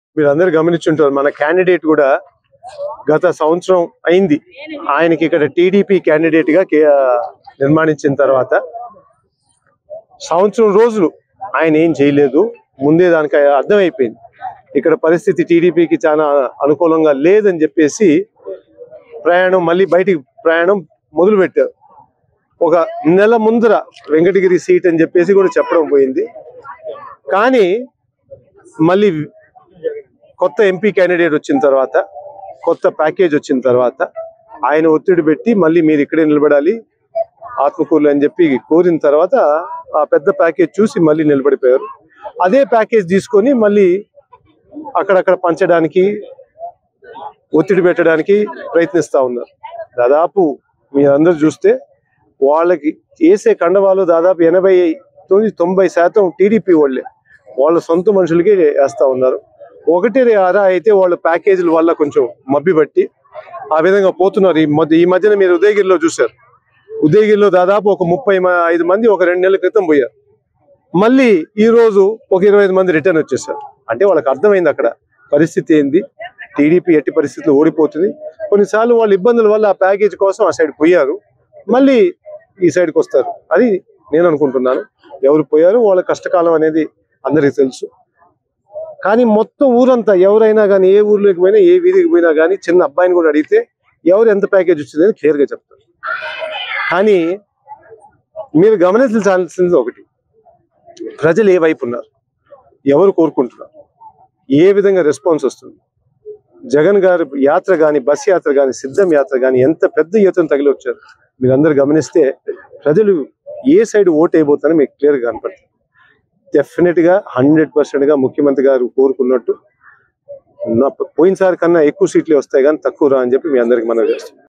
మీరందరూ గమనించుంటారు మన క్యాండిడేట్ కూడా గత సంవత్సరం అయింది ఆయనకి ఇక్కడ టీడీపీ క్యాండిడేట్ గా కే- నిర్మాణించిన తర్వాత సంవత్సరం రోజులు ఆయన ఏం చేయలేదు ముందే దానికి అర్థమైపోయింది ఇక్కడ పరిస్థితి టీడీపీకి చాలా అనుకూలంగా లేదని చెప్పేసి ప్రయాణం మళ్ళీ బయటికి ప్రయాణం మొదలు పెట్టారు ఒక నెల ముందర వెంకటగిరి సీట్ అని చెప్పేసి కూడా చెప్పడం పోయింది కానీ మళ్ళీ కొత్త ఎంపీ క్యాండిడేట్ వచ్చిన తర్వాత కొత్త ప్యాకేజ్ వచ్చిన తర్వాత ఆయన ఒత్తిడి పెట్టి మళ్ళీ మీరు ఇక్కడే నిలబడాలి ఆత్మకూరులు అని చెప్పి కోరిన తర్వాత ఆ పెద్ద ప్యాకేజ్ చూసి మళ్ళీ నిలబడిపోయారు అదే ప్యాకేజ్ తీసుకొని మళ్ళీ అక్కడక్కడ పంచడానికి ఒత్తిడి పెట్టడానికి ప్రయత్నిస్తా ఉన్నారు దాదాపు మీరందరూ చూస్తే వాళ్ళకి వేసే కండవాలు దాదాపు ఎనభై తొమ్మిది తొంభై శాతం టీడీపీ వాళ్ళే వాళ్ళ సొంత మనుషులకే వేస్తా ఉన్నారు ఒకటి ఆరా అయితే వాళ్ళ ప్యాకేజీల వల్ల కొంచెం మబ్బి పట్టి ఆ విధంగా పోతున్నారు ఈ మధ్య ఈ మధ్యన మీరు ఉదయగిరిలో చూశారు ఉదయగిరిలో దాదాపు ఒక ముప్పై మ- ఐదు మంది ఒక రెండు నెలల క్రితం పోయారు మళ్ళీ ఈ రోజు ఒక ఇరవై ఐదు మంది రిటర్న్ వచ్చేసారు అంటే వాళ్ళకి అర్థమైంది అక్కడ పరిస్థితి ఏంది టీడీపీ ఎట్టి పరిస్థితుల్లో ఓడిపోతుంది కొన్నిసార్లు వాళ్ళ ఇబ్బందుల వల్ల ఆ ప్యాకేజ్ కోసం ఆ సైడ్ పోయారు మళ్ళీ ఈ సైడ్కి వస్తారు అది నేను అనుకుంటున్నాను ఎవరు పోయారు వాళ్ళ కష్టకాలం అనేది అందరికీ తెలుసు కానీ మొత్తం ఊరంతా ఎవరైనా కానీ ఏ ఊర్లోకి పోయినా ఏ వీధికి పోయినా కానీ చిన్న అబ్బాయిని కూడా అడిగితే ఎవరు ఎంత ప్యాకేజ్ వచ్చిందని క్లియర్గా చెప్తారు కానీ మీరు గమనించాల్సింది ఒకటి ప్రజలు ఏ వైపు ఉన్నారు ఎవరు కోరుకుంటున్నారు ఏ విధంగా రెస్పాన్స్ వస్తుంది జగన్ గారి యాత్ర కానీ బస్ యాత్ర కానీ సిద్ధం యాత్ర కానీ ఎంత పెద్ద ఎత్తున తగిలి వచ్చారు మీరందరూ గమనిస్తే ప్రజలు ఏ సైడ్ ఓట్ అయిపోతారో మీకు క్లియర్గా కనపడుతుంది డెఫినెట్ గా హండ్రెడ్ పర్సెంట్ గా ముఖ్యమంత్రి గారు కోరుకున్నట్టు నా పోయినసారి కన్నా ఎక్కువ సీట్లు వస్తాయి కానీ తక్కువ రా అని చెప్పి మీ అందరికి మనం చేస్తాం